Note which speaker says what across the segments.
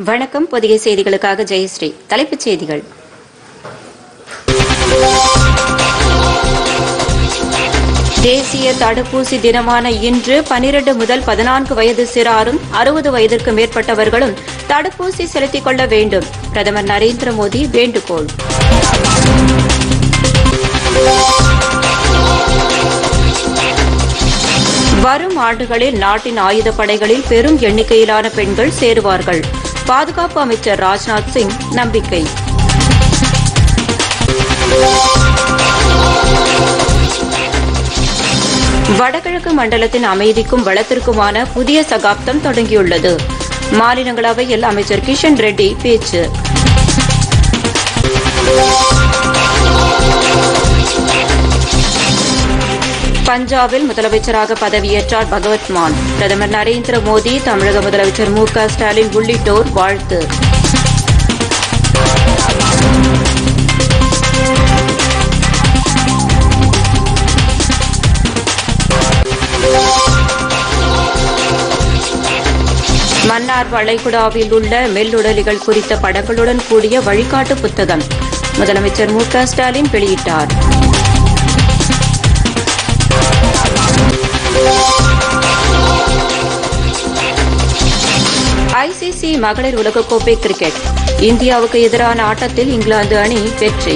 Speaker 1: வணக்கம் புதிய செய்திகளுக்காக ஜெயஸ்ரீ தலைப்புச் செய்திகள் தேசிய தடுப்பூசி தினமான இன்று பனிரெண்டு முதல் பதினான்கு வயது சிறாரும் அறுபது வயதிற்கு மேற்பட்டவர்களும் தடுப்பூசி செலுத்திக் கொள்ள வேண்டும் பிரதமர் நரேந்திர மோடி வேண்டுகோள் வரும் ஆண்டுகளில் நாட்டின் ஆயுதப் படைகளில் பெரும் எண்ணிக்கையிலான பெண்கள் சேருவார்கள் பாதுகாப்பு அமைச்சர் ராஜ்நாத் சிங் நம்பிக்கை வடகிழக்கு மண்டலத்தின் அமைதிக்கும் வளத்திற்குமான புதிய சகாப்தம் தொடங்கியுள்ளது மாநிலங்களவையில் அமைச்சர் கிஷன் ரெட்டி பேச்சு பஞ்சாபில் முதலமைச்சராக பதவியேற்றார் பகவத் மான் பிரதமர் நரேந்திர மோடி தமிழக முதலமைச்சர் மு க ஸ்டாலின் உள்ளிட்டோர் வாழ்த்து மன்னார் வளைகுடாவில் உள்ள மெல்லுடலிகள் குறித்த படங்களுடன் கூடிய வழிகாட்டு புத்தகம் முதலமைச்சர் மு க ஸ்டாலின் வெளியிட்டார் ஐசிசி மகளிர் உலகக்கோப்பை கிரிக்கெட் இந்தியாவுக்கு எதிரான ஆட்டத்தில் இங்கிலாந்து அணி வெற்றி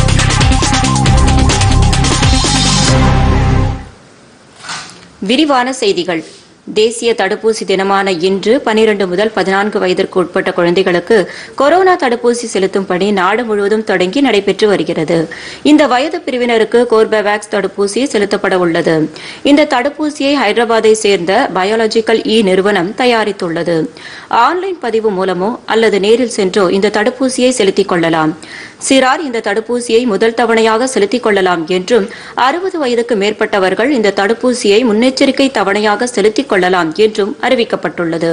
Speaker 1: விரிவான செய்திகள் தேசிய தடுப்பூசி தினமான இன்று பனிரண்டு முதல் பதினான்கு வயதிற்கு உட்பட்ட குழந்தைகளுக்கு கொரோனா தடுப்பூசி செலுத்தும் பணி நாடு முழுவதும் தொடங்கி நடைபெற்று வருகிறது இந்த வயது பிரிவினருக்கு கோர்பேவேக்ஸ் தடுப்பூசி செலுத்தப்பட உள்ளது இந்த தடுப்பூசியை ஹைதராபாத்தை சேர்ந்த பயாலஜிக்கல் இ நிறுவனம் தயாரித்துள்ளது ஆன்லைன் பதிவு மூலமோ அல்லது நேரில் சென்றோ இந்த தடுப்பூசியை செலுத்திக் கொள்ளலாம் சிறார் இந்த தடுப்பூசியை முதல் தவணையாக செலுத்திக் கொள்ளலாம் என்றும் அறுபது வயதுக்கு மேற்பட்டவர்கள் இந்த தடுப்பூசியை முன்னெச்சரிக்கை தவணையாக செலுத்திக் கொள்ளலாம் என்றும் அறிவிக்கப்பட்டுள்ளது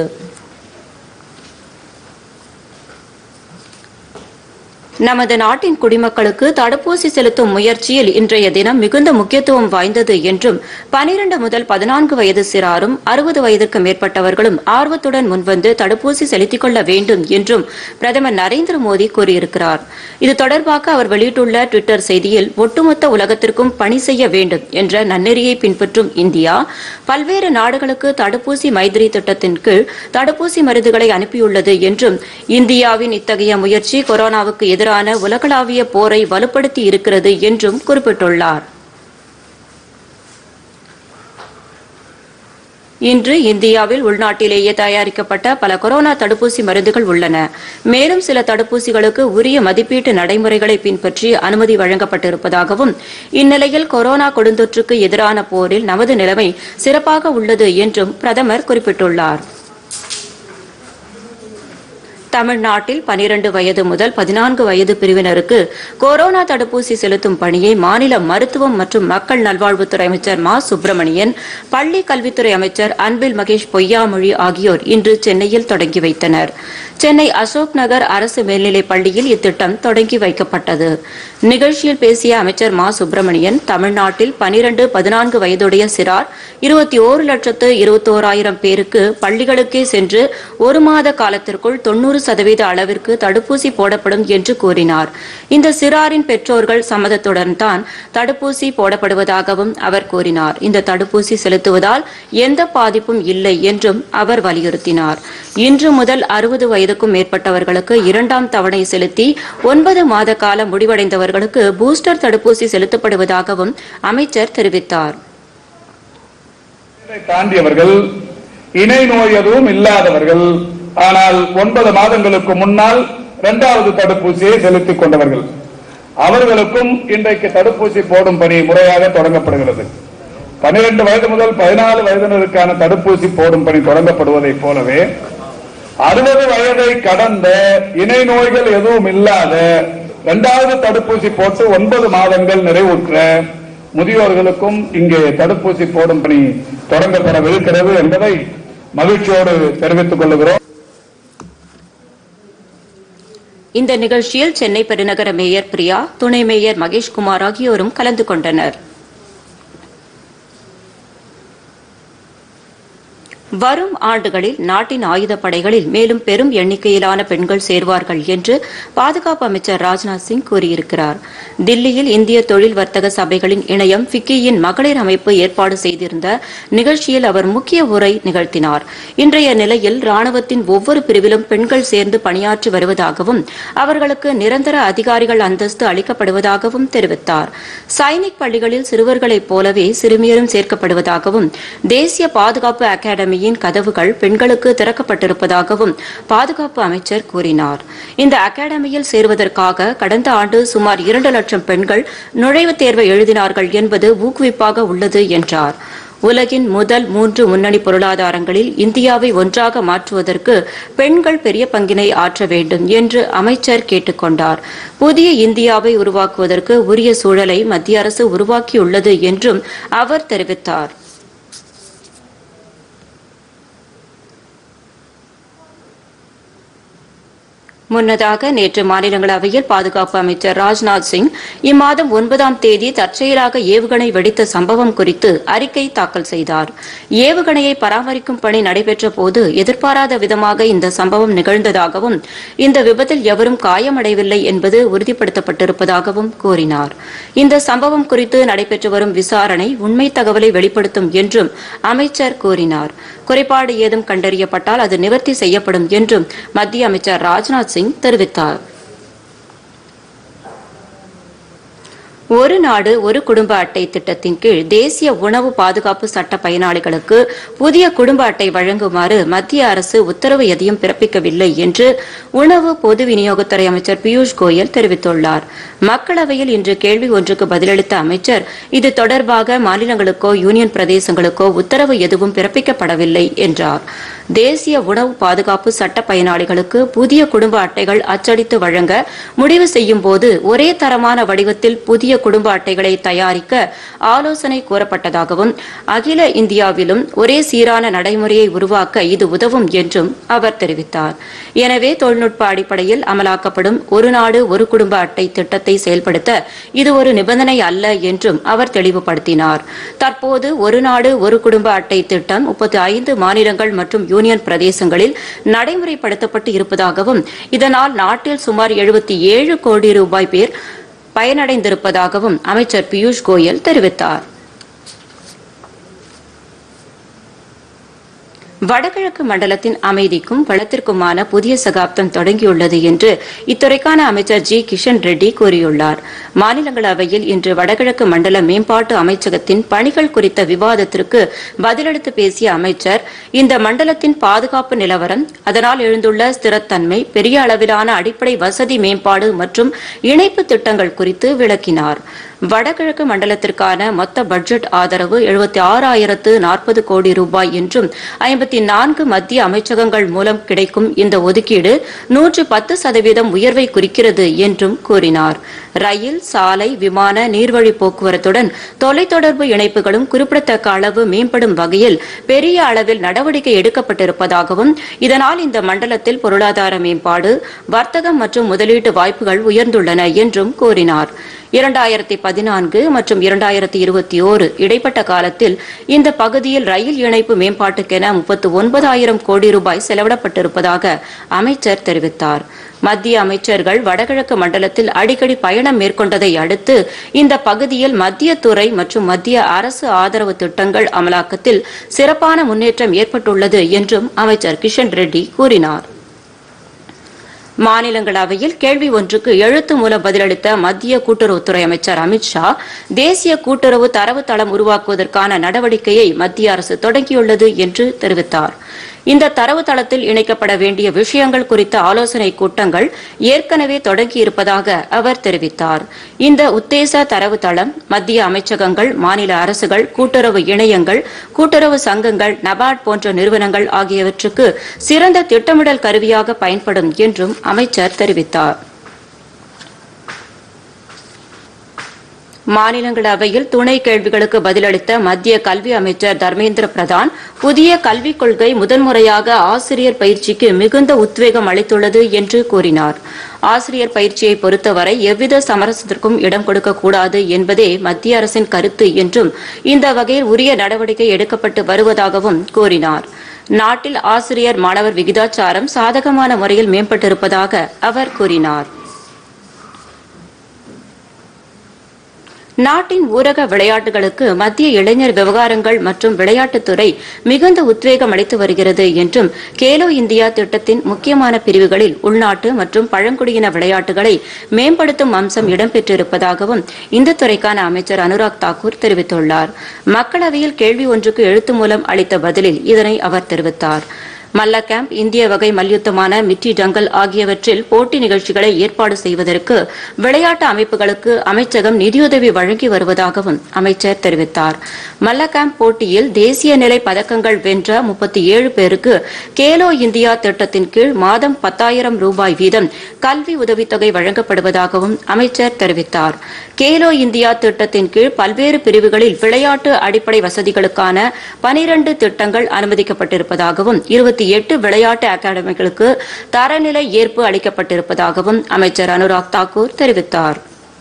Speaker 1: நமது நாட்டின் குடிமக்களுக்கு தடுப்பூசி செலுத்தும் முயற்சியில் இன்றைய தினம் மிகுந்த முக்கியத்துவம் வாய்ந்தது என்றும் பனிரண்டு முதல் பதினான்கு வயது சிறாரும் அறுபது வயதுக்கு மேற்பட்டவர்களும் ஆர்வத்துடன் முன்வந்து தடுப்பூசி செலுத்திக் கொள்ள வேண்டும் என்றும் பிரதமர் நரேந்திர மோடி கூறியிருக்கிறார் இது தொடர்பாக அவர் வெளியிட்டுள்ள டுவிட்டர் செய்தியில் ஒட்டுமொத்த உலகத்திற்கும் பணி செய்ய வேண்டும் என்ற நன்னெறியை பின்பற்றும் இந்தியா பல்வேறு நாடுகளுக்கு தடுப்பூசி மைத்திரி திட்டத்தின் கீழ் தடுப்பூசி மருந்துகளை அனுப்பியுள்ளது என்றும் இந்தியாவின் இத்தகைய முயற்சி கொரோனாவுக்கு எதிரான உலகளாவிய போரை வலுப்படுத்தி இருக்கிறது என்றும் குறிப்பிட்டுள்ளார் இன்று இந்தியாவில் உள்நாட்டிலேயே தயாரிக்கப்பட்ட பல கொரோனா தடுப்பூசி மருந்துகள் உள்ளன மேலும் சில தடுப்பூசிகளுக்கு உரிய மதிப்பீட்டு நடைமுறைகளை பின்பற்றி அனுமதி வழங்கப்பட்டிருப்பதாகவும் இந்நிலையில் கொரோனா கொடுந்தொற்றுக்கு எதிரான போரில் நமது நிலைமை சிறப்பாக உள்ளது என்றும் பிரதமர் குறிப்பிட்டுள்ளார் தமிழ்நாட்டில் பனிரண்டு வயது முதல் பதினான்கு வயது பிரிவினருக்கு கொரோனா தடுப்பூசி செலுத்தும் பணியை மாநில மருத்துவம் மற்றும் மக்கள் நல்வாழ்வுத்துறை அமைச்சர் மா சுப்பிரமணியன் பள்ளி கல்வித்துறை அமைச்சர் அன்பில் மகேஷ் பொய்யாமொழி ஆகியோர் இன்று சென்னையில் தொடங்கி வைத்தனர் சென்னை அசோக் நகர் அரசு மேல்நிலைப் பள்ளியில் இத்திட்டம் தொடங்கி வைக்கப்பட்டது நிகழ்ச்சியில் பேசிய அமைச்சர் மா சுப்பிரமணியன் தமிழ்நாட்டில் பனிரண்டு பதினான்கு வயதுடைய சிறார் இருபத்தி ஓரு லட்சத்து இருபத்தோராயிரம் பேருக்கு பள்ளிகளுக்கே சென்று ஒரு மாத காலத்திற்குள் தொன்னூறு சதவீத அளவிற்கு தடுப்பூசி போடப்படும் என்று கூறினார் இந்த சிறாரின் பெற்றோர்கள் சம்மதத்துடன் தான் தடுப்பூசி போடப்படுவதாகவும் அவர் கூறினார் இந்த தடுப்பூசி செலுத்துவதால் எந்த பாதிப்பும் இல்லை என்றும் அவர் வலியுறுத்தினார் இன்று முதல் அறுபது வயதுக்கும் மேற்பட்டவர்களுக்கு இரண்டாம் தவணை செலுத்தி ஒன்பது மாத காலம் முடிவடைந்தவர்களுக்கு பூஸ்டர் தடுப்பூசி செலுத்தப்படுவதாகவும் அமைச்சர் தெரிவித்தார்
Speaker 2: இதை தாண்டியவர்கள் இணை நோய் எதுவும் இல்லாதவர்கள் ஆனால் ஒன்பது மாதங்களுக்கு முன்னால் இரண்டாவது தடுப்பூசியை செலுத்திக் கொண்டவர்கள் அவர்களுக்கும் இன்றைக்கு தடுப்பூசி போடும் பணி முறையாக தொடங்கப்படுகிறது பனிரெண்டு வயது முதல் பதினாலு வயதினருக்கான தடுப்பூசி போடும் பணி தொடங்கப்படுவதைப் போலவே அறுபது வயதை கடந்த இணை நோய்கள் எதுவும் இல்லாத இரண்டாவது தடுப்பூசி போட்டு ஒன்பது மாதங்கள் நிறைவுற்ற முதியோர்களுக்கும் இங்கே தடுப்பூசி போடும் பணி தொடங்கப்படவிருக்கிறது என்பதை மகிழ்ச்சியோடு தெரிவித்துக் கொள்கிறோம்
Speaker 1: இந்த நிகழ்ச்சியில் சென்னை பெருநகர மேயர் பிரியா துணை மேயர் மகேஷ்குமார் ஆகியோரும் கலந்து கொண்டனர் வரும் ஆண்டுகளில் நாட்டின் ஆயுதப் படைகளில் மேலும் பெரும் எண்ணிக்கையிலான பெண்கள் சேர்வார்கள் என்று பாதுகாப்பு அமைச்சர் ராஜ்நாத் சிங் கூறியிருக்கிறார் தில்லியில் இந்திய தொழில் வர்த்தக சபைகளின் இணையம் ஃபிக்கியின் மகளிர் அமைப்பு ஏற்பாடு செய்திருந்த நிகழ்ச்சியில் அவர் முக்கிய உரை நிகழ்த்தினார் இன்றைய நிலையில் ராணுவத்தின் ஒவ்வொரு பிரிவிலும் பெண்கள் சேர்ந்து பணியாற்றி வருவதாகவும் அவர்களுக்கு நிரந்தர அதிகாரிகள் அந்தஸ்து அளிக்கப்படுவதாகவும் தெரிவித்தார் சைனிக் பள்ளிகளில் சிறுவர்களைப் போலவே சிறுமியரும் சேர்க்கப்படுவதாகவும் தேசிய பாதுகாப்பு அகாடமியின் கதவுகள் பெண்களுக்கு திறக்கப்பட்டிருப்பதாகவும் பாதுகாப்பு அமைச்சர் கூறினார் இந்த அகாடமியில் சேருவதற்காக கடந்த ஆண்டு சுமார் இரண்டு லட்சம் பெண்கள் நுழைவுத் தேர்வை எழுதினார்கள் என்பது ஊக்குவிப்பாக உள்ளது என்றார் உலகின் முதல் மூன்று முன்னணி பொருளாதாரங்களில் இந்தியாவை ஒன்றாக மாற்றுவதற்கு பெண்கள் பெரிய பங்கினை ஆற்ற வேண்டும் என்று அமைச்சர் கேட்டுக் கொண்டார் புதிய இந்தியாவை உருவாக்குவதற்கு உரிய சூழலை மத்திய அரசு உருவாக்கியுள்ளது என்றும் அவர் தெரிவித்தார் முன்னதாக நேற்று மாநிலங்களவையில் பாதுகாப்பு அமைச்சர் ராஜ்நாத் சிங் இம்மாதம் ஒன்பதாம் தேதி தற்செயலாக ஏவுகணை வெடித்த சம்பவம் குறித்து அறிக்கை தாக்கல் செய்தார் ஏவுகணையை பராமரிக்கும் பணி நடைபெற்ற போது எதிர்பாராத விதமாக இந்த சம்பவம் நிகழ்ந்ததாகவும் இந்த விபத்தில் எவரும் காயமடையவில்லை என்பது உறுதிப்படுத்தப்பட்டிருப்பதாகவும் கூறினார் இந்த சம்பவம் குறித்து நடைபெற்று வரும் விசாரணை உண்மை தகவலை வெளிப்படுத்தும் என்றும் அமைச்சர் கூறினார் குறைபாடு ஏதும் கண்டறியப்பட்டால் அது நிவர்த்தி செய்யப்படும் என்றும் மத்திய அமைச்சர் ராஜ்நாத் சிங் தெரிவித்தார் ஒரு நாடு ஒரு குடும்ப அட்டை திட்டத்தின் கீழ் தேசிய உணவு பாதுகாப்பு சட்ட பயனாளிகளுக்கு புதிய குடும்ப அட்டை வழங்குமாறு மத்திய அரசு உத்தரவு எதையும் பிறப்பிக்கவில்லை என்று உணவு பொது விநியோகத்துறை அமைச்சர் பியூஷ் கோயல் தெரிவித்துள்ளார் மக்களவையில் இன்று கேள்வி ஒன்றுக்கு பதிலளித்த அமைச்சர் இது தொடர்பாக மாநிலங்களுக்கோ யூனியன் பிரதேசங்களுக்கோ உத்தரவு எதுவும் பிறப்பிக்கப்படவில்லை என்றார் தேசிய உணவு பாதுகாப்பு சட்ட பயனாளிகளுக்கு புதிய குடும்ப அட்டைகள் அச்சடித்து வழங்க முடிவு செய்யும் போது ஒரே தரமான வடிவத்தில் புதிய குடும்ப அட்டைகளை தயாரிக்க ஆலோசனை கூறப்பட்டதாகவும் அகில இந்தியாவிலும் ஒரே சீரான நடைமுறையை உருவாக்க இது உதவும் என்றும் அவர் தெரிவித்தார் எனவே தொழில்நுட்ப அடிப்படையில் அமலாக்கப்படும் ஒரு நாடு ஒரு குடும்ப அட்டை திட்டத்தை செயல்படுத்த இது ஒரு நிபந்தனை அல்ல என்றும் அவர் தெளிவுபடுத்தினார் தற்போது ஒரு நாடு ஒரு குடும்ப அட்டை திட்டம் முப்பத்தி ஐந்து மாநிலங்கள் மற்றும் யூனியன் பிரதேசங்களில் நடைமுறைப்படுத்தப்பட்டு இருப்பதாகவும் இதனால் நாட்டில் சுமார் எழுபத்தி ஏழு கோடி ரூபாய் பேர் பயனடைந்திருப்பதாகவும் அமைச்சர் பியூஷ் கோயல் தெரிவித்தார் வடகிழக்கு மண்டலத்தின் அமைதிக்கும் வளத்திற்குமான புதிய சகாப்தம் தொடங்கியுள்ளது என்று இத்துறைக்கான அமைச்சர் ஜி கிஷன் ரெட்டி கூறியுள்ளார் மாநிலங்களவையில் இன்று வடகிழக்கு மண்டல மேம்பாட்டு அமைச்சகத்தின் பணிகள் குறித்த விவாதத்திற்கு பதிலளித்து பேசிய அமைச்சர் இந்த மண்டலத்தின் பாதுகாப்பு நிலவரம் அதனால் எழுந்துள்ள ஸ்திரத்தன்மை பெரிய அளவிலான அடிப்படை வசதி மேம்பாடு மற்றும் இணைப்பு திட்டங்கள் குறித்து விளக்கினார் வடகிழக்கு மண்டலத்திற்கான மொத்த பட்ஜெட் ஆதரவு எழுபத்தி ஆறாயிரத்து நாற்பது கோடி ரூபாய் என்றும் ஐம்பத்தி நான்கு மத்திய அமைச்சகங்கள் மூலம் கிடைக்கும் இந்த ஒதுக்கீடு நூற்று பத்து சதவீதம் உயர்வை குறிக்கிறது என்றும் கூறினார் ரயில் சாலை விமான நீர்வழி போக்குவரத்துடன் தொலைத்தொடர்பு இணைப்புகளும் குறிப்பிடத்தக்க அளவு மேம்படும் வகையில் பெரிய அளவில் நடவடிக்கை எடுக்கப்பட்டிருப்பதாகவும் இதனால் இந்த மண்டலத்தில் பொருளாதார மேம்பாடு வர்த்தகம் மற்றும் முதலீட்டு வாய்ப்புகள் உயர்ந்துள்ளன என்றும் கூறினார் இரண்டாயிரத்தி பதினான்கு மற்றும் இரண்டாயிரத்தி இருபத்தி ஓரு இடைப்பட்ட காலத்தில் இந்த பகுதியில் ரயில் இணைப்பு மேம்பாட்டுக்கென முப்பத்து ஒன்பதாயிரம் கோடி ரூபாய் செலவிடப்பட்டிருப்பதாக அமைச்சர் தெரிவித்தார் மத்திய அமைச்சர்கள் வடகிழக்கு மண்டலத்தில் அடிக்கடி பயணம் மேற்கொண்டதை அடுத்து இந்த பகுதியில் மத்திய துறை மற்றும் மத்திய அரசு ஆதரவு திட்டங்கள் அமலாக்கத்தில் சிறப்பான முன்னேற்றம் ஏற்பட்டுள்ளது என்றும் அமைச்சர் கிஷன் ரெட்டி கூறினார் மாநிலங்களவையில் கேள்வி ஒன்றுக்கு எழுத்து மூலம் பதிலளித்த மத்திய கூட்டுறவுத்துறை அமைச்சர் அமித் ஷா தேசிய கூட்டுறவு தரவுத்தளம் உருவாக்குவதற்கான நடவடிக்கையை மத்திய அரசு தொடங்கியுள்ளது என்று தெரிவித்தார் இந்த தரவுத்தளத்தில் இணைக்கப்பட வேண்டிய விஷயங்கள் குறித்த ஆலோசனைக் கூட்டங்கள் ஏற்கனவே தொடங்கியிருப்பதாக அவர் தெரிவித்தார் இந்த உத்தேச தரவுத்தளம் மத்திய அமைச்சகங்கள் மாநில அரசுகள் கூட்டுறவு இணையங்கள் கூட்டுறவு சங்கங்கள் நபார்ட் போன்ற நிறுவனங்கள் ஆகியவற்றுக்கு சிறந்த திட்டமிடல் கருவியாக பயன்படும் என்றும் அமைச்சர் தெரிவித்தார் மாநிலங்களவையில் துணை கேள்விகளுக்கு பதிலளித்த மத்திய கல்வி அமைச்சர் தர்மேந்திர பிரதான் புதிய கல்விக் கொள்கை முதன்முறையாக ஆசிரியர் பயிற்சிக்கு மிகுந்த உத்வேகம் அளித்துள்ளது என்று கூறினார் ஆசிரியர் பயிற்சியை பொறுத்தவரை எவ்வித சமரசத்திற்கும் இடம் கொடுக்கக்கூடாது என்பதே மத்திய அரசின் கருத்து என்றும் இந்த வகையில் உரிய நடவடிக்கை எடுக்கப்பட்டு வருவதாகவும் கூறினார் நாட்டில் ஆசிரியர் மாணவர் விகிதாச்சாரம் சாதகமான முறையில் மேம்பட்டிருப்பதாக அவர் கூறினார் நாட்டின் ஊரக விளையாட்டுகளுக்கு மத்திய இளைஞர் விவகாரங்கள் மற்றும் விளையாட்டுத்துறை மிகுந்த உத்வேகம் அளித்து வருகிறது என்றும் கேலோ இந்தியா திட்டத்தின் முக்கியமான பிரிவுகளில் உள்நாட்டு மற்றும் பழங்குடியின விளையாட்டுகளை மேம்படுத்தும் அம்சம் இடம்பெற்றிருப்பதாகவும் இந்த துறைக்கான அமைச்சர் அனுராக் தாக்கூர் தெரிவித்துள்ளார் மக்களவையில் கேள்வி ஒன்றுக்கு எழுத்து மூலம் அளித்த பதிலில் இதனை அவர் தெரிவித்தார் மல்ல கேம்ப் இந்திய வகை மல்யுத்தமான மிட்டி டங்கல் ஆகியவற்றில் போட்டி நிகழ்ச்சிகளை ஏற்பாடு செய்வதற்கு விளையாட்டு அமைப்புகளுக்கு அமைச்சகம் நிதியுதவி வழங்கி வருவதாகவும் அமைச்சர் தெரிவித்தார் மல்ல கேம்ப் போட்டியில் தேசிய நிலை பதக்கங்கள் வென்ற முப்பத்தி ஏழு பேருக்கு கேலோ இந்தியா திட்டத்தின் கீழ் மாதம் பத்தாயிரம் ரூபாய் வீதம் கல்வி உதவித்தொகை வழங்கப்படுவதாகவும் அமைச்சர் தெரிவித்தார் கேலோ இந்தியா திட்டத்தின் கீழ் பல்வேறு பிரிவுகளில் விளையாட்டு அடிப்படை வசதிகளுக்கான பனிரண்டு திட்டங்கள் அனுமதிக்கப்பட்டிருப்பதாகவும் இருபத்தி எட்டு விளையாட்டு அகாடமிகளுக்கு தரநிலை ஏற்பு அளிக்கப்பட்டிருப்பதாகவும் அமைச்சர் அனுராக் தாக்கூர் தெரிவித்தார்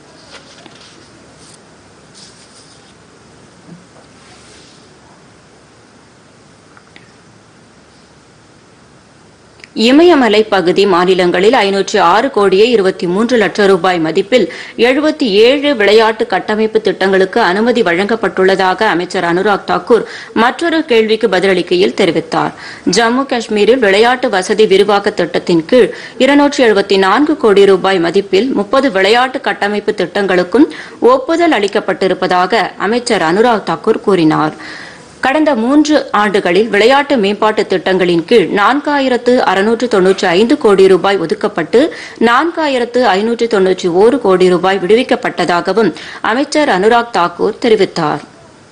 Speaker 1: இமயமலை பகுதி மாநிலங்களில் ஐநூற்று ஆறு கோடியே இருபத்தி மூன்று லட்சம் ரூபாய் மதிப்பில் எழுபத்தி ஏழு விளையாட்டு கட்டமைப்பு திட்டங்களுக்கு அனுமதி வழங்கப்பட்டுள்ளதாக அமைச்சர் அனுராக் தாக்கூர் மற்றொரு கேள்விக்கு பதிலளிக்கையில் தெரிவித்தார் ஜம்மு காஷ்மீரில் விளையாட்டு வசதி விரிவாக்க திட்டத்தின் கீழ் இருநூற்றி எழுபத்தி நான்கு கோடி ரூபாய் மதிப்பில் முப்பது விளையாட்டு கட்டமைப்பு திட்டங்களுக்கும் ஒப்புதல் அளிக்கப்பட்டிருப்பதாக அமைச்சர் அனுராக் தாக்கூர் கூறினார் கடந்த மூன்று ஆண்டுகளில் விளையாட்டு மேம்பாட்டு திட்டங்களின் கீழ் நான்காயிரத்து அறுநூற்று தொன்னூற்றி ஐந்து கோடி ரூபாய் ஒதுக்கப்பட்டு நான்காயிரத்து ஐநூற்று தொன்னூற்றி ஓரு கோடி ரூபாய் விடுவிக்கப்பட்டதாகவும் அமைச்சர் அனுராக் தாக்கூர் தெரிவித்தார்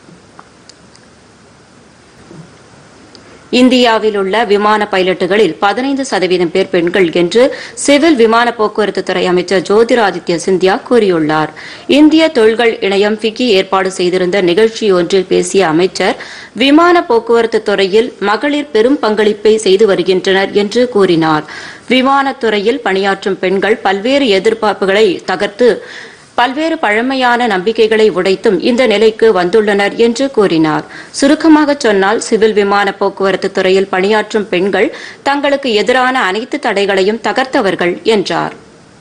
Speaker 1: இந்தியாவில் உள்ள விமான பைலட்டுகளில் பதினைந்து சதவீதம் பேர் பெண்கள் என்று சிவில் விமான போக்குவரத்து துறை அமைச்சர் ஜோதிராதித்ய சிந்தியா கூறியுள்ளார் இந்திய தொழில்கள் இணையம் ஃபிக்கி ஏற்பாடு செய்திருந்த நிகழ்ச்சி ஒன்றில் பேசிய அமைச்சர் விமான போக்குவரத்து துறையில் மகளிர் பெரும் பங்களிப்பை செய்து வருகின்றனர் என்று கூறினார் விமானத்துறையில் பணியாற்றும் பெண்கள் பல்வேறு எதிர்பார்ப்புகளை தகர்த்து பல்வேறு பழமையான நம்பிக்கைகளை உடைத்தும் இந்த நிலைக்கு வந்துள்ளனர் என்று கூறினார் சுருக்கமாக சொன்னால் சிவில் விமான போக்குவரத்து துறையில் பணியாற்றும் பெண்கள் தங்களுக்கு எதிரான அனைத்து தடைகளையும் தகர்த்தவர்கள் என்றார்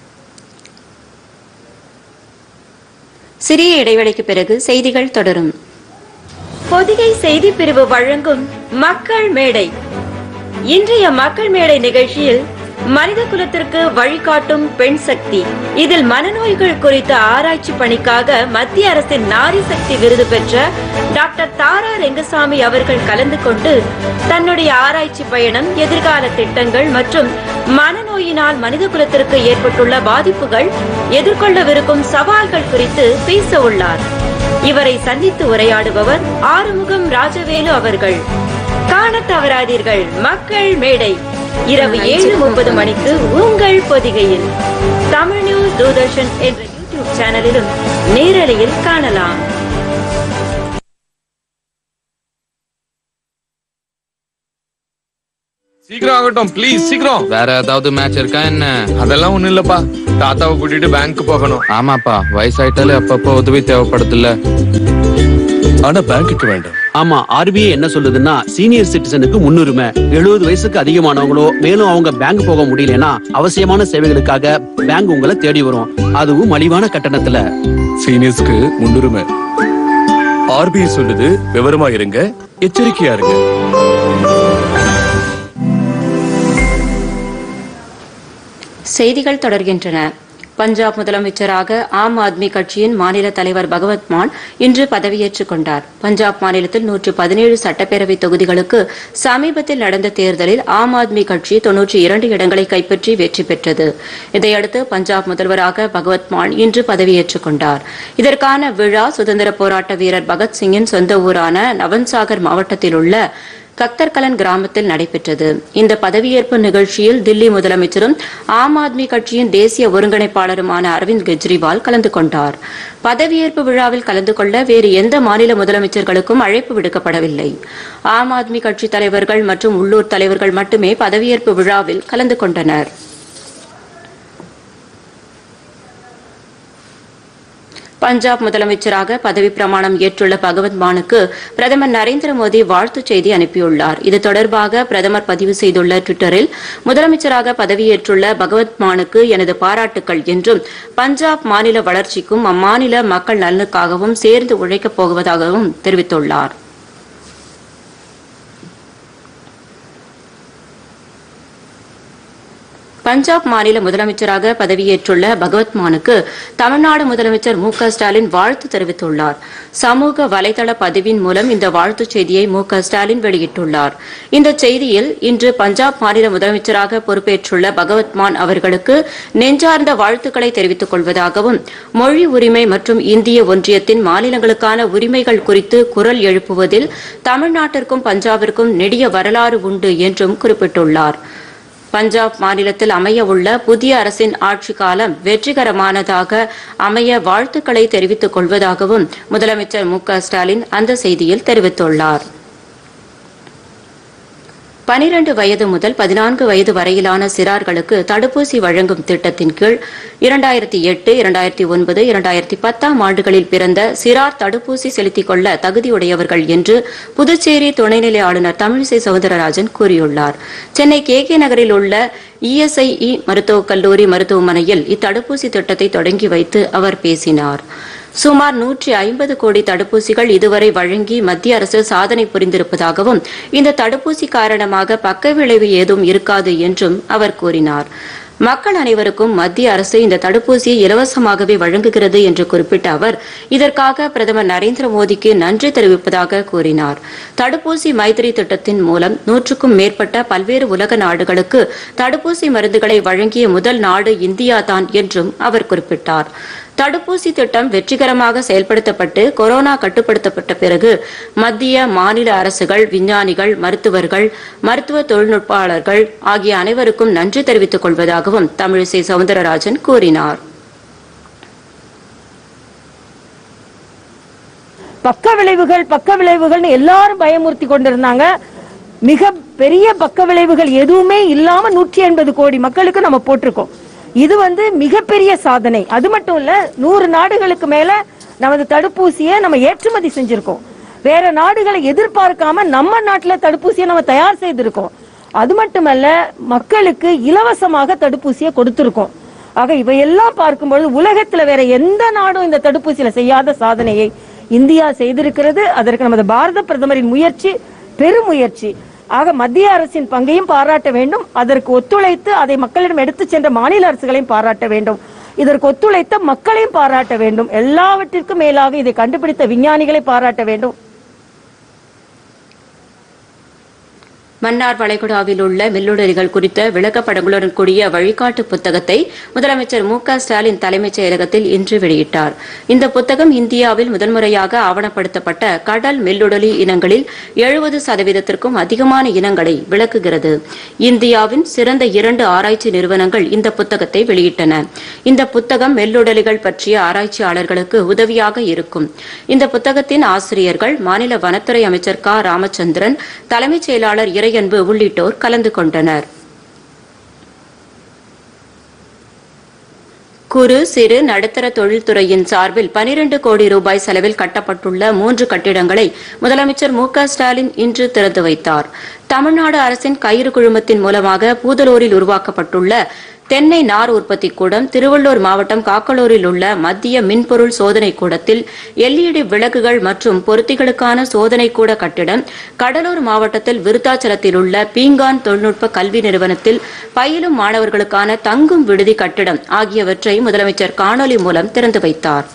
Speaker 1: சிறிய இடைவெளிக்கு பிறகு செய்திகள் தொடரும் பொதிகை செய்தி பிரிவு வழங்கும் மக்கள் மேடை இன்றைய மக்கள் மேடை நிகழ்ச்சியில் மனித குலத்திற்கு வழிகாட்டும் பெண் சக்தி இதில் மனநோய்கள் குறித்த ஆராய்ச்சி பணிக்காக மத்திய அரசின் நாரி சக்தி விருது பெற்ற டாக்டர் தாரா ரெங்கசாமி அவர்கள் கலந்து கொண்டு தன்னுடைய ஆராய்ச்சி பயணம் எதிர்கால திட்டங்கள் மற்றும் மனநோயினால் மனித குலத்திற்கு ஏற்பட்டுள்ள பாதிப்புகள் எதிர்கொள்ளவிருக்கும் சவால்கள் குறித்து பேச உள்ளார் இவரை சந்தித்து உரையாடுபவர் ஆறுமுகம் ராஜவேலு அவர்கள் காண தவறாதீர்கள் மக்கள் மேடை இரவு ஏழு முப்பது மணிக்கு உங்கள் பொதிகையில் தமிழ் நியூஸ் தூர்தர்ஷன் என்ற யூடியூப் சேனலிலும் நேரலையில் காணலாம்
Speaker 3: சீக்கிரம் ஆகட்டும் ப்ளீஸ் சீக்கிரம்
Speaker 4: வேற ஏதாவது மேட்ச் இருக்கா என்ன
Speaker 3: அதெல்லாம் ஒண்ணும் இல்லப்பா தாத்தாவை கூட்டிட்டு பேங்க் போகணும்
Speaker 4: ஆமாப்பா வயசாயிட்டாலே அப்பப்போ உதவி தேவைப்படுதுல்ல
Speaker 5: ஆனா பேங்க்குக்கு வேண்டாம்
Speaker 6: ஆமா ஆர்பிஐ என்ன சொல்லுதுன்னா சீனியர் சிட்டிசனுக்கு முன்னுரிமை எழுபது வயசுக்கு அதிகமானவங்களோ மேலும் அவங்க பேங்க் போக முடியலன்னா அவசியமான சேவைகளுக்காக பேங்க் உங்களை தேடி வரும் அதுவும் மலிவான கட்டணத்துல
Speaker 5: சீனியர்ஸ்க்கு முன்னுரிமை ஆர்பிஐ சொல்லுது விவரமா இருங்க எச்சரிக்கையா இருங்க
Speaker 1: செய்திகள் தொடர்கின்றன பஞ்சாப் முதலமைச்சராக ஆம் ஆத்மி கட்சியின் மாநில தலைவர் பகவத் மான் இன்று பதவியேற்றுக் கொண்டார் பஞ்சாப் மாநிலத்தில் நூற்று பதினேழு சட்டப்பேரவை தொகுதிகளுக்கு சமீபத்தில் நடந்த தேர்தலில் ஆம் ஆத்மி கட்சி தொன்னூற்றி இரண்டு இடங்களை கைப்பற்றி வெற்றி பெற்றது இதையடுத்து பஞ்சாப் முதல்வராக பகவத் மான் இன்று பதவியேற்றுக் கொண்டார் இதற்கான விழா சுதந்திர போராட்ட வீரர் பகத்சிங்கின் சொந்த ஊரான நவன்சாகர் மாவட்டத்தில் உள்ள கக்தர்கலன் கிராமத்தில் நடைபெற்றது இந்த பதவியேற்பு நிகழ்ச்சியில் தில்லி முதலமைச்சரும் ஆம் ஆத்மி கட்சியின் தேசிய ஒருங்கிணைப்பாளருமான அரவிந்த் கெஜ்ரிவால் கலந்து கொண்டார் பதவியேற்பு விழாவில் கலந்து கொள்ள வேறு எந்த மாநில முதலமைச்சர்களுக்கும் அழைப்பு விடுக்கப்படவில்லை ஆம் ஆத்மி கட்சி தலைவர்கள் மற்றும் உள்ளூர் தலைவர்கள் மட்டுமே பதவியேற்பு விழாவில் கலந்து கொண்டனர் பஞ்சாப் முதலமைச்சராக பதவி பிரமாணம் ஏற்றுள்ள பகவத் மானுக்கு பிரதமர் நரேந்திர மோடி வாழ்த்துச் செய்தி அனுப்பியுள்ளார் இது தொடர்பாக பிரதமர் பதிவு செய்துள்ள டுவிட்டரில் முதலமைச்சராக பதவியேற்றுள்ள பகவத் மானுக்கு எனது பாராட்டுக்கள் என்றும் பஞ்சாப் மாநில வளர்ச்சிக்கும் அம்மாநில மக்கள் நலனுக்காகவும் சேர்ந்து உழைக்கப் போவதாகவும் தெரிவித்துள்ளார் பஞ்சாப் மாநில முதலமைச்சராக பதவியேற்றுள்ள பகவத் மானுக்கு தமிழ்நாடு முதலமைச்சர் மு க ஸ்டாலின் வாழ்த்து தெரிவித்துள்ளார் சமூக வலைதள பதிவின் மூலம் இந்த வாழ்த்துச் செய்தியை மு க ஸ்டாலின் வெளியிட்டுள்ளார் இந்த செய்தியில் இன்று பஞ்சாப் மாநில முதலமைச்சராக பொறுப்பேற்றுள்ள பகவத் மான் அவர்களுக்கு நெஞ்சார்ந்த வாழ்த்துக்களை தெரிவித்துக் கொள்வதாகவும் மொழி உரிமை மற்றும் இந்திய ஒன்றியத்தின் மாநிலங்களுக்கான உரிமைகள் குறித்து குரல் எழுப்புவதில் தமிழ்நாட்டிற்கும் பஞ்சாபிற்கும் நெடிய வரலாறு உண்டு என்றும் குறிப்பிட்டுள்ளார் பஞ்சாப் மாநிலத்தில் அமைய உள்ள புதிய அரசின் ஆட்சி காலம் வெற்றிகரமானதாக அமைய வாழ்த்துக்களை தெரிவித்துக் கொள்வதாகவும் முதலமைச்சர் மு க ஸ்டாலின் அந்த செய்தியில் தெரிவித்துள்ளார் பனிரண்டு வயது முதல் பதினான்கு வயது வரையிலான சிறார்களுக்கு தடுப்பூசி வழங்கும் திட்டத்தின் கீழ் இரண்டாயிரத்தி எட்டு இரண்டாயிரத்தி ஒன்பது இரண்டாயிரத்தி பத்தாம் ஆண்டுகளில் பிறந்த சிறார் தடுப்பூசி செலுத்திக் கொள்ள தகுதியுடையவர்கள் என்று புதுச்சேரி துணைநிலை ஆளுநர் தமிழிசை சவுந்தரராஜன் கூறியுள்ளார் சென்னை கே கே நகரில் உள்ள இஎஸ்ஐஇ மருத்துவக் கல்லூரி மருத்துவமனையில் இத்தடுப்பூசி திட்டத்தை தொடங்கி வைத்து அவர் பேசினார் சுமார் நூற்றி ஐம்பது கோடி தடுப்பூசிகள் இதுவரை வழங்கி மத்திய அரசு சாதனை புரிந்திருப்பதாகவும் இந்த தடுப்பூசி காரணமாக பக்க விளைவு ஏதும் இருக்காது என்றும் அவர் கூறினார் மக்கள் அனைவருக்கும் மத்திய அரசு இந்த தடுப்பூசியை இலவசமாகவே வழங்குகிறது என்று குறிப்பிட்ட அவர் இதற்காக பிரதமர் நரேந்திர மோடிக்கு நன்றி தெரிவிப்பதாக கூறினார் தடுப்பூசி மைத்திரி திட்டத்தின் மூலம் நூற்றுக்கும் மேற்பட்ட பல்வேறு உலக நாடுகளுக்கு தடுப்பூசி மருந்துகளை வழங்கிய முதல் நாடு இந்தியாதான் என்றும் அவர் குறிப்பிட்டார் தடுப்பூசி திட்டம் வெற்றிகரமாக செயல்படுத்தப்பட்டு கொரோனா கட்டுப்படுத்தப்பட்ட பிறகு மத்திய மாநில அரசுகள் விஞ்ஞானிகள் மருத்துவர்கள் மருத்துவ தொழில்நுட்பாளர்கள் ஆகிய அனைவருக்கும் நன்றி தெரிவித்துக் கொள்வதாகவும் தமிழிசை சவுந்தரராஜன் கூறினார்
Speaker 7: பக்க விளைவுகள் பக்க விளைவுகள்னு எல்லாரும் பயமுறுத்தி கொண்டிருந்தாங்க மிக பெரிய பக்க விளைவுகள் எதுவுமே இல்லாம நூற்றி எண்பது கோடி மக்களுக்கு நம்ம போட்டிருக்கோம் இது வந்து மிகப்பெரிய சாதனை அது மட்டும் இல்ல நூறு நாடுகளுக்கு மேல நமது தடுப்பூசியை நம்ம ஏற்றுமதி செஞ்சிருக்கோம் வேற நாடுகளை எதிர்பார்க்காம நம்ம நாட்டுல தடுப்பூசியை நம்ம தயார் செய்திருக்கோம் அது மட்டுமல்ல மக்களுக்கு இலவசமாக தடுப்பூசியை கொடுத்திருக்கோம் ஆக இவையெல்லாம் பார்க்கும்பொழுது உலகத்துல வேற எந்த நாடும் இந்த தடுப்பூசியில செய்யாத சாதனையை இந்தியா செய்திருக்கிறது அதற்கு நமது பாரத பிரதமரின் முயற்சி பெருமுயற்சி ஆக மத்திய அரசின் பங்கையும் பாராட்ட வேண்டும் அதற்கு ஒத்துழைத்து அதை மக்களிடம் எடுத்து சென்ற மாநில அரசுகளையும் பாராட்ட வேண்டும் இதற்கு ஒத்துழைத்த மக்களையும் பாராட்ட வேண்டும் எல்லாவற்றிற்கும் மேலாக இதை கண்டுபிடித்த விஞ்ஞானிகளை பாராட்ட வேண்டும்
Speaker 1: மன்னார் வளைகுடாவில் உள்ள மில்லுடரிகள் குறித்த விளக்கப்படங்களுடன் கூடிய வழிகாட்டு புத்தகத்தை முதலமைச்சர் மு க ஸ்டாலின் தலைமைச் செயலகத்தில் இன்று வெளியிட்டார் இந்த புத்தகம் இந்தியாவில் முதன்முறையாக ஆவணப்படுத்தப்பட்ட கடல் மில்லுடலி இனங்களில் எழுபது சதவீதத்திற்கும் அதிகமான இனங்களை விளக்குகிறது இந்தியாவின் சிறந்த இரண்டு ஆராய்ச்சி நிறுவனங்கள் இந்த புத்தகத்தை வெளியிட்டன இந்த புத்தகம் மெல்லுடலிகள் பற்றிய ஆராய்ச்சியாளர்களுக்கு உதவியாக இருக்கும் இந்த புத்தகத்தின் ஆசிரியர்கள் மாநில வனத்துறை அமைச்சர் க ராமச்சந்திரன் தலைமைச் செயலாளர் இறையன்பு உள்ளிட்டோர் கலந்து கொண்டனர் குறு சிறு நடுத்தர தொழில்துறையின் சார்பில் 12 கோடி ரூபாய் செலவில் கட்டப்பட்டுள்ள மூன்று கட்டிடங்களை முதலமைச்சர் மு க ஸ்டாலின் இன்று திறந்து வைத்தார் தமிழ்நாடு அரசின் கயிறு குழுமத்தின் மூலமாக பூதலூரில் உருவாக்கப்பட்டுள்ள தென்னை நார் உற்பத்தி கூடம் திருவள்ளூர் மாவட்டம் காக்கலூரில் உள்ள மத்திய மின்பொருள் சோதனை கூடத்தில் எல்இடி விளக்குகள் மற்றும் பொருத்திகளுக்கான சோதனை கூட கட்டிடம் கடலூர் மாவட்டத்தில் விருத்தாச்சலத்தில் உள்ள பீங்கான் தொழில்நுட்ப கல்வி நிறுவனத்தில் பயிலும் மாணவர்களுக்கான தங்கும் விடுதி கட்டிடம் ஆகியவற்றை முதலமைச்சர் காணொலி மூலம் திறந்து வைத்தார்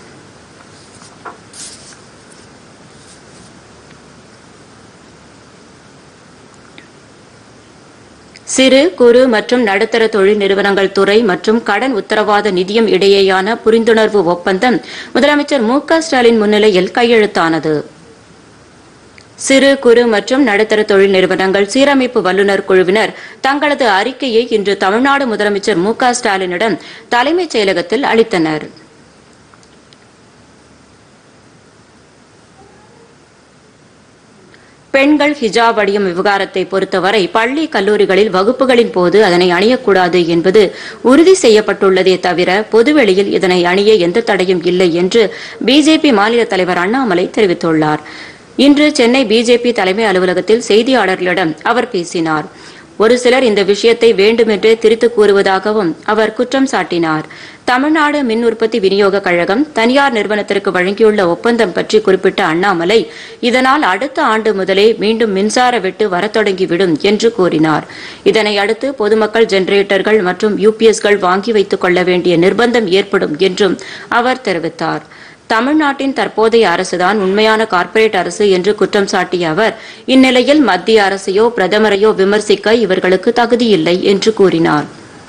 Speaker 1: சிறு குறு மற்றும் நடுத்தர தொழில் நிறுவனங்கள் துறை மற்றும் கடன் உத்தரவாத நிதியம் இடையேயான புரிந்துணர்வு ஒப்பந்தம் முதலமைச்சர் மு க ஸ்டாலின் முன்னிலையில் கையெழுத்தானது சிறு குறு மற்றும் நடுத்தர தொழில் நிறுவனங்கள் சீரமைப்பு வல்லுநர் குழுவினர் தங்களது அறிக்கையை இன்று தமிழ்நாடு முதலமைச்சர் மு க ஸ்டாலினிடம் தலைமைச் செயலகத்தில் அளித்தனர் பெண்கள் ஹிஜாப் அணியும் விவகாரத்தை பொறுத்தவரை பள்ளி கல்லூரிகளில் வகுப்புகளின் போது அதனை அணியக்கூடாது என்பது உறுதி செய்யப்பட்டுள்ளதே தவிர பொதுவெளியில் இதனை அணிய எந்த தடையும் இல்லை என்று பிஜேபி மாநில தலைவர் அண்ணாமலை தெரிவித்துள்ளார் இன்று சென்னை பிஜேபி தலைமை அலுவலகத்தில் செய்தியாளர்களிடம் அவர் பேசினார் ஒரு சிலர் இந்த விஷயத்தை வேண்டுமென்றே திரித்து கூறுவதாகவும் அவர் குற்றம் சாட்டினார் தமிழ்நாடு மின் உற்பத்தி விநியோக கழகம் தனியார் நிறுவனத்திற்கு வழங்கியுள்ள ஒப்பந்தம் பற்றி குறிப்பிட்ட அண்ணாமலை இதனால் அடுத்த ஆண்டு முதலே மீண்டும் மின்சார வெட்டு வரத் தொடங்கிவிடும் என்று கூறினார் இதனை அடுத்து பொதுமக்கள் ஜெனரேட்டர்கள் மற்றும் யூபிஎஸ்கள் வாங்கி வைத்துக் கொள்ள வேண்டிய நிர்பந்தம் ஏற்படும் என்றும் அவர் தெரிவித்தார் தமிழ்நாட்டின் தற்போதைய அரசுதான் உண்மையான கார்ப்பரேட் அரசு என்று குற்றம் சாட்டிய அவர் இந்நிலையில் மத்திய அரசையோ பிரதமரையோ விமர்சிக்க இவர்களுக்கு தகுதியில்லை என்று கூறினார்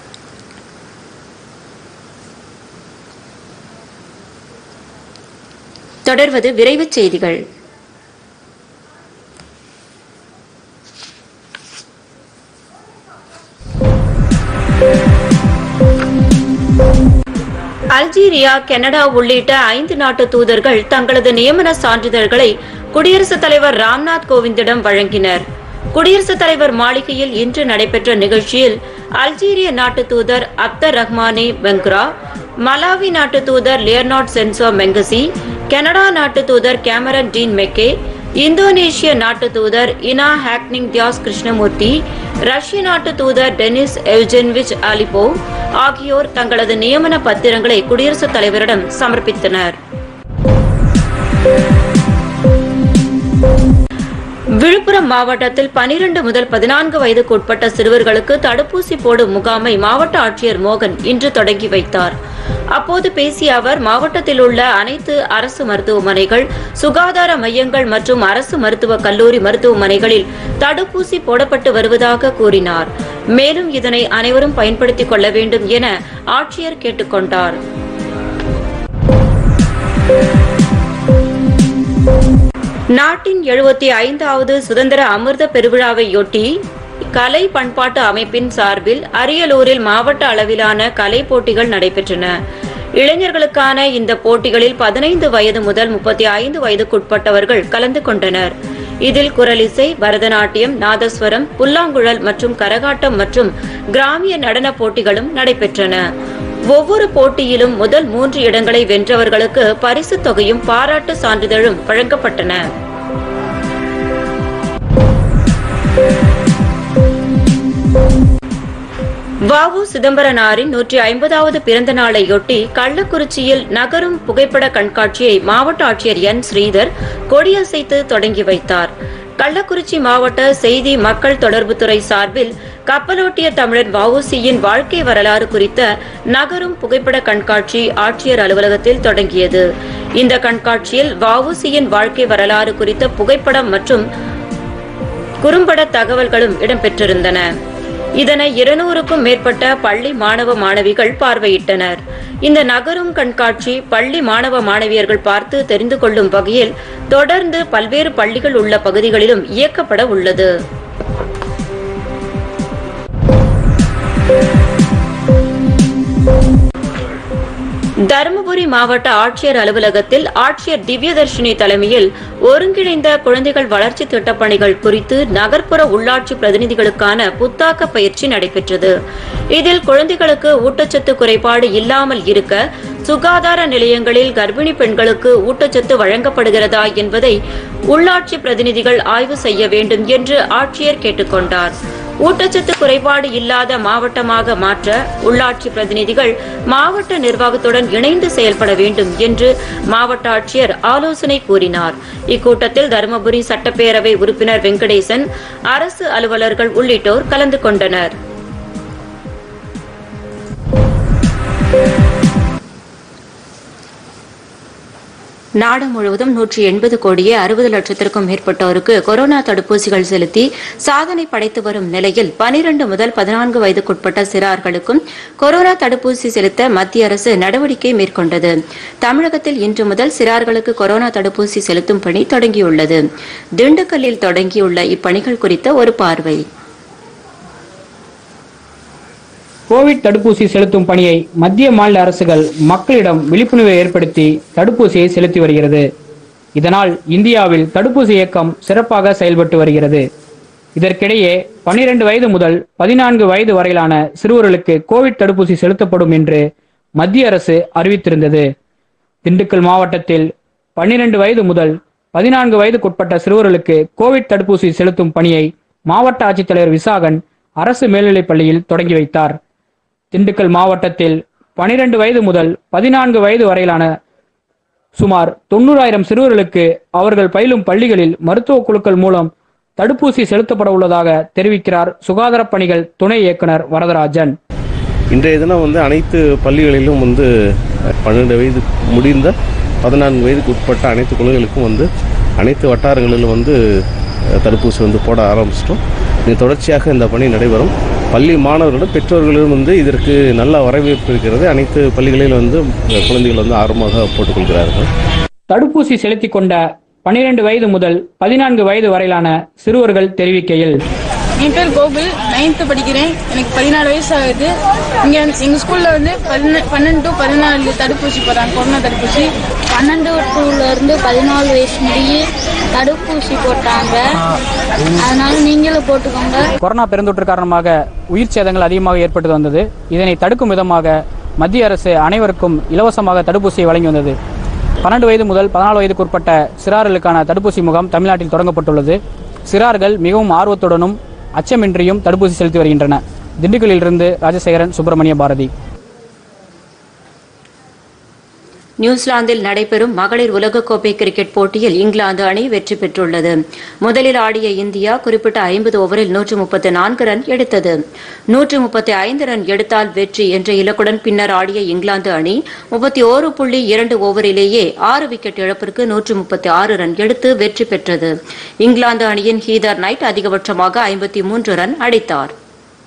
Speaker 1: தொடர்வது விரைவுச் செய்திகள் அல்ஜீரியா கனடா உள்ளிட்ட ஐந்து நாட்டு தூதர்கள் தங்களது நியமன சான்றிதழ்களை குடியரசுத் தலைவர் ராம்நாத் கோவிந்திடம் வழங்கினர் குடியரசுத் தலைவர் மாளிகையில் இன்று நடைபெற்ற நிகழ்ச்சியில் அல்ஜீரிய நாட்டு தூதர் அப்தர் ரஹ்மானே பெங்க்ரா மலாவி நாட்டு தூதர் லியர்னாட் சென்சோ மெங்கசி கனடா நாட்டு தூதர் கேமரன் டீன் மெக்கே இந்தோனேஷிய நாட்டு தூதர் இனா ஹாக்னிங் தியாஸ் கிருஷ்ணமூர்த்தி ரஷ்ய நாட்டு தூதர் டெனிஸ் எவ்ஜென்விச் அலிபோ ஆகியோர் தங்களது நியமன பத்திரங்களை குடியரசுத் தலைவரிடம் சமர்ப்பித்தனர் விழுப்புரம் மாவட்டத்தில் பனிரெண்டு முதல் பதினான்கு வயதுக்கு உட்பட்ட சிறுவர்களுக்கு தடுப்பூசி போடும் முகாமை மாவட்ட ஆட்சியர் மோகன் இன்று தொடங்கி வைத்தார் அப்போது பேசிய அவர் மாவட்டத்தில் உள்ள அனைத்து அரசு மருத்துவமனைகள் சுகாதார மையங்கள் மற்றும் அரசு மருத்துவக் கல்லூரி மருத்துவமனைகளில் தடுப்பூசி போடப்பட்டு வருவதாக கூறினார் மேலும் இதனை அனைவரும் பயன்படுத்திக் கொள்ள வேண்டும் என ஆட்சியர் கேட்டுக்கொண்டார் நாட்டின் எழுபத்தி ஐந்தாவது சுதந்திர அமிர்த பெருவிழாவையொட்டி கலை பண்பாட்டு அமைப்பின் சார்பில் அரியலூரில் மாவட்ட அளவிலான கலை போட்டிகள் நடைபெற்றன இளைஞர்களுக்கான இந்த போட்டிகளில் பதினைந்து வயது முதல் முப்பத்தி ஐந்து வயதுக்குட்பட்டவர்கள் கலந்து கொண்டனர் இதில் குரலிசை பரதநாட்டியம் நாதஸ்வரம் புல்லாங்குழல் மற்றும் கரகாட்டம் மற்றும் கிராமிய நடன போட்டிகளும் நடைபெற்றன ஒவ்வொரு போட்டியிலும் முதல் மூன்று இடங்களை வென்றவர்களுக்கு பரிசுத் தொகையும் பாராட்டு சான்றிதழும் வழங்கப்பட்டன வாவு சிதம்பரனாரின் நூற்றி ஐம்பதாவது பிறந்த நாளையொட்டி கள்ளக்குறிச்சியில் நகரும் புகைப்பட கண்காட்சியை மாவட்ட ஆட்சியர் என் ஸ்ரீதர் கொடியசைத்து தொடங்கி வைத்தார் கள்ளக்குறிச்சி மாவட்ட செய்தி மக்கள் தொடர்புத்துறை சார்பில் கப்பலோட்டிய தமிழர் வஉசியின் வாழ்க்கை வரலாறு குறித்த நகரும் புகைப்பட கண்காட்சி ஆட்சியர் அலுவலகத்தில் தொடங்கியது இந்த கண்காட்சியில் வஉசியின் வாழ்க்கை வரலாறு குறித்த புகைப்படம் மற்றும் குறும்பட தகவல்களும் இடம்பெற்றிருந்தன இதனை இருநூறுக்கும் மேற்பட்ட பள்ளி மாணவ மாணவிகள் பார்வையிட்டனர் இந்த நகரும் கண்காட்சி பள்ளி மாணவ மாணவியர்கள் பார்த்து தெரிந்து கொள்ளும் வகையில் தொடர்ந்து பல்வேறு பள்ளிகள் உள்ள பகுதிகளிலும் இயக்கப்பட உள்ளது தருமபுரி மாவட்ட ஆட்சியர் அலுவலகத்தில் ஆட்சியர் திவ்யதர்ஷினி தலைமையில் ஒருங்கிணைந்த குழந்தைகள் வளர்ச்சி திட்டப்பணிகள் குறித்து நகர்ப்புற உள்ளாட்சி பிரதிநிதிகளுக்கான புத்தாக்க பயிற்சி நடைபெற்றது இதில் குழந்தைகளுக்கு ஊட்டச்சத்து குறைபாடு இல்லாமல் இருக்க சுகாதார நிலையங்களில் கர்ப்பிணி பெண்களுக்கு ஊட்டச்சத்து வழங்கப்படுகிறதா என்பதை உள்ளாட்சி பிரதிநிதிகள் ஆய்வு செய்ய வேண்டும் என்று ஆட்சியர் கேட்டுக்கொண்டார் ஊட்டச்சத்து குறைபாடு இல்லாத மாவட்டமாக மாற்ற உள்ளாட்சி பிரதிநிதிகள் மாவட்ட நிர்வாகத்துடன் இணைந்து செயல்பட வேண்டும் என்று மாவட்ட ஆட்சியர் ஆலோசனை கூறினார் இக்கூட்டத்தில் தருமபுரி சட்டப்பேரவை உறுப்பினர் வெங்கடேசன் அரசு அலுவலர்கள் உள்ளிட்டோர் கலந்து கொண்டனர் நாடு முழுவதும் நூற்றி எண்பது கோடியே அறுபது லட்சத்திற்கும் மேற்பட்டோருக்கு கொரோனா தடுப்பூசிகள் செலுத்தி சாதனை படைத்து வரும் நிலையில் பனிரண்டு முதல் பதினான்கு வயதுக்குட்பட்ட சிறார்களுக்கும் கொரோனா தடுப்பூசி செலுத்த மத்திய அரசு நடவடிக்கை மேற்கொண்டது தமிழகத்தில் இன்று முதல் சிறார்களுக்கு கொரோனா தடுப்பூசி செலுத்தும் பணி தொடங்கியுள்ளது திண்டுக்கல்லில் தொடங்கியுள்ள இப்பணிகள் குறித்த ஒரு பார்வை
Speaker 8: கோவிட் தடுப்பூசி செலுத்தும் பணியை மத்திய மாநில அரசுகள் மக்களிடம் விழிப்புணர்வை ஏற்படுத்தி தடுப்பூசியை செலுத்தி வருகிறது இதனால் இந்தியாவில் தடுப்பூசி இயக்கம் சிறப்பாக செயல்பட்டு வருகிறது இதற்கிடையே 12 வயது முதல் பதினான்கு வயது வரையிலான சிறுவர்களுக்கு கோவிட் தடுப்பூசி செலுத்தப்படும் என்று மத்திய அரசு அறிவித்திருந்தது திண்டுக்கல் மாவட்டத்தில் 12 வயது முதல் பதினான்கு வயதுக்குட்பட்ட சிறுவர்களுக்கு கோவிட் தடுப்பூசி செலுத்தும் பணியை மாவட்ட ஆட்சித்தலைவர் விசாகன் அரசு மேல்நிலைப் பள்ளியில் தொடங்கி வைத்தார் திண்டுக்கல் மாவட்டத்தில் 12 வயது முதல் பதினான்கு வயது வரையிலான சுமார் தொண்ணூறாயிரம் சிறுவர்களுக்கு அவர்கள் பயிலும் பள்ளிகளில் மருத்துவ குழுக்கள் மூலம் தடுப்பூசி செலுத்தப்பட உள்ளதாக தெரிவிக்கிறார் சுகாதாரப் பணிகள் துணை இயக்குனர் வரதராஜன்
Speaker 9: இன்றைய தினம் வந்து அனைத்து பள்ளிகளிலும் வந்து பன்னெண்டு வயது முடிந்த பதினான்கு வயதுக்கு உட்பட்ட அனைத்து குழந்தைகளுக்கும் வந்து அனைத்து வட்டாரங்களிலும் வந்து அஹ், தடுப்பூசி வந்து போட ஆரம்பிச்சிட்டோம் இது தொடர்ச்சியாக இந்த பணி நடைபெறும் பள்ளி மாணவர்களும் பெற்றோர்களும் வந்து இதற்கு நல்ல வரவேற்பு இருக்கிறது அனைத்து பள்ளிகளிலும் வந்து அஹ், குழந்தைகள் வந்து ஆர்வமாக போட்டுக்கொள்கிறார்கள்
Speaker 8: தடுப்பூசி செலுத்திக் கொண்ட 12 வயது முதல் பதினான்கு வயது வரையிலான சிறுவர்கள் தெரிவிக்கையில்
Speaker 10: என் பேர் கோகுல் நைன்த்து படிக்கிறேன் எனக்கு பதினாலு வயசு ஆகுது இங்கே எங்கள் ஸ்கூலில் வந்து பதின பன்னெண்டு டு பதினாலு தடுப்பூசி போடுறாங்க கொரோனா தடுப்பூசி
Speaker 11: பன்னெண்டு இருந்து பதினாலு வயசு முடிய தடுப்பூசி போட்டாங்க அதனால நீங்களும் போட்டுக்கோங்க
Speaker 8: கொரோனா பெருந்தொற்று காரணமாக உயிர் சேதங்கள் அதிகமாக ஏற்பட்டு வந்தது இதனை தடுக்கும் விதமாக மத்திய அரசு அனைவருக்கும் இலவசமாக தடுப்பூசியை வழங்கி வந்தது பன்னெண்டு வயது முதல் பதினாலு வயதுக்கு உட்பட்ட சிறார்களுக்கான தடுப்பூசி முகாம் தமிழ்நாட்டில் தொடங்கப்பட்டுள்ளது சிறார்கள் மிகவும் ஆர்வத்துடனும் அச்சமின்றியும் தடுப்பூசி செலுத்தி வருகின்றன திண்டுக்கல்லிலிருந்து ராஜசேகரன் சுப்பிரமணிய பாரதி
Speaker 1: நியூசிலாந்தில் நடைபெறும் மகளிர் உலகக்கோப்பை கிரிக்கெட் போட்டியில் இங்கிலாந்து அணி வெற்றி பெற்றுள்ளது முதலில் ஆடிய இந்தியா குறிப்பிட்ட ஐம்பது ஓவரில் நூற்று முப்பத்தி நான்கு ரன் எடுத்தது நூற்று முப்பத்தி ஐந்து ரன் எடுத்தால் வெற்றி என்ற இலக்குடன் பின்னர் ஆடிய இங்கிலாந்து அணி முப்பத்தி ஓரு புள்ளி இரண்டு ஓவரிலேயே ஆறு விக்கெட் இழப்பிற்கு நூற்று முப்பத்தி ஆறு ரன் எடுத்து வெற்றி பெற்றது இங்கிலாந்து அணியின் ஹீதர் நைட் அதிகபட்சமாக ஐம்பத்தி மூன்று ரன் அடித்தார்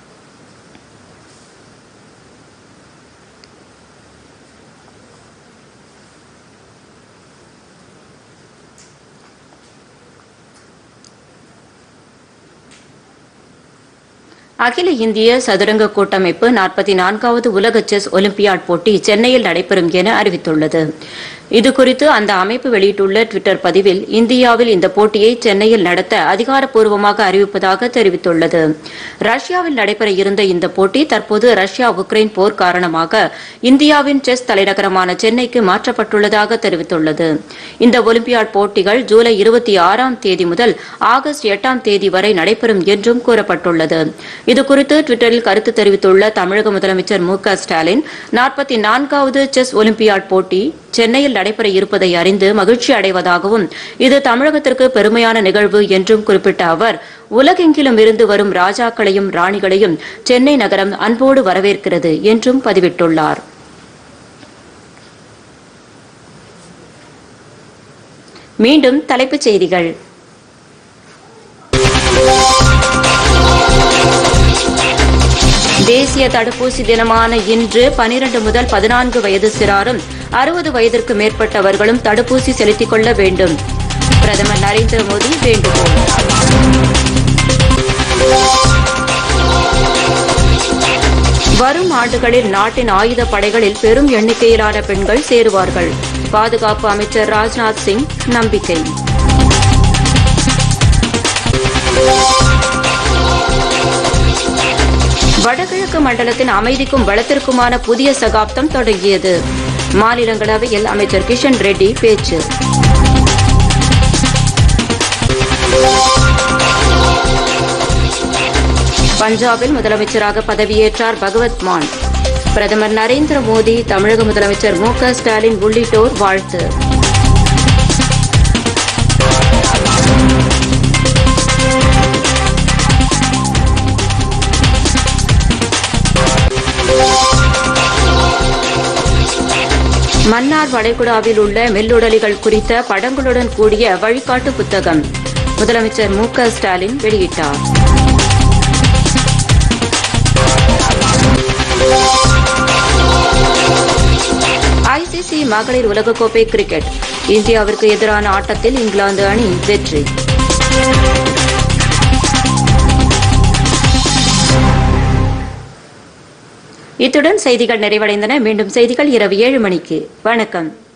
Speaker 1: அகில இந்திய சதுரங்க கூட்டமைப்பு நாற்பத்தி நான்காவது உலக செஸ் ஒலிம்பியாட் போட்டி சென்னையில் நடைபெறும் என அறிவித்துள்ளது இதுகுறித்து அந்த அமைப்பு வெளியிட்டுள்ள டுவிட்டர் பதிவில் இந்தியாவில் இந்த போட்டியை சென்னையில் நடத்த அதிகாரப்பூர்வமாக அறிவிப்பதாக தெரிவித்துள்ளது ரஷ்யாவில் நடைபெற இருந்த இந்த போட்டி தற்போது ரஷ்யா உக்ரைன் போர் காரணமாக இந்தியாவின் செஸ் தலைநகரமான சென்னைக்கு மாற்றப்பட்டுள்ளதாக தெரிவித்துள்ளது இந்த ஒலிம்பியாட் போட்டிகள் ஜூலை இருபத்தி ஆறாம் தேதி முதல் ஆகஸ்ட் எட்டாம் தேதி வரை நடைபெறும் என்றும் கூறப்பட்டுள்ளது இதுகுறித்து டுவிட்டரில் கருத்து தெரிவித்துள்ள தமிழக முதலமைச்சர் மு க ஸ்டாலின் நாற்பத்தி நான்காவது செஸ் ஒலிம்பியாட் போட்டி சென்னையில் நடைபெற இருப்பதை அறிந்து மகிழ்ச்சி அடைவதாகவும் இது தமிழகத்திற்கு பெருமையான நிகழ்வு என்றும் குறிப்பிட்ட அவர் உலகெங்கிலும் இருந்து வரும் ராஜாக்களையும் ராணிகளையும் சென்னை நகரம் அன்போடு வரவேற்கிறது என்றும் பதிவிட்டுள்ளார் மீண்டும் தலைப்புச் செய்திகள் தேசிய தடுப்பூசி தினமான இன்று பனிரெண்டு முதல் பதினான்கு வயது சிறாரும் அறுபது வயதிற்கு மேற்பட்டவர்களும் தடுப்பூசி செலுத்திக் கொள்ள வேண்டும் பிரதமர் நரேந்திர மோடி வேண்டுகோள் வரும் ஆண்டுகளில் நாட்டின் ஆயுத படைகளில் பெரும் எண்ணிக்கையிலான பெண்கள் சேருவார்கள் பாதுகாப்பு அமைச்சர் ராஜ்நாத் சிங் நம்பிக்கை வடகிழக்கு மண்டலத்தின் அமைதிக்கும் வளத்திற்குமான புதிய சகாப்தம் தொடங்கியது மாநிலங்களவையில் அமைச்சர் கிஷன் ரெட்டி பேச்சு பஞ்சாபில் முதலமைச்சராக பதவியேற்றார் பகவத் மான் பிரதமர் நரேந்திர மோடி தமிழக முதலமைச்சர் மு க ஸ்டாலின் உள்ளிட்டோர் வாழ்த்து மன்னார் வளைகுடாவில் உள்ள மெல்லுடலிகள் குறித்த படங்களுடன் கூடிய வழிகாட்டு புத்தகம் முதலமைச்சர் மு க ஸ்டாலின் வெளியிட்டார் ஐசிசி மகளிர் உலகக்கோப்பை கிரிக்கெட் இந்தியாவிற்கு எதிரான ஆட்டத்தில் இங்கிலாந்து அணி வெற்றி இத்துடன் செய்திகள் நிறைவடைந்தன மீண்டும் செய்திகள் இரவு ஏழு மணிக்கு வணக்கம்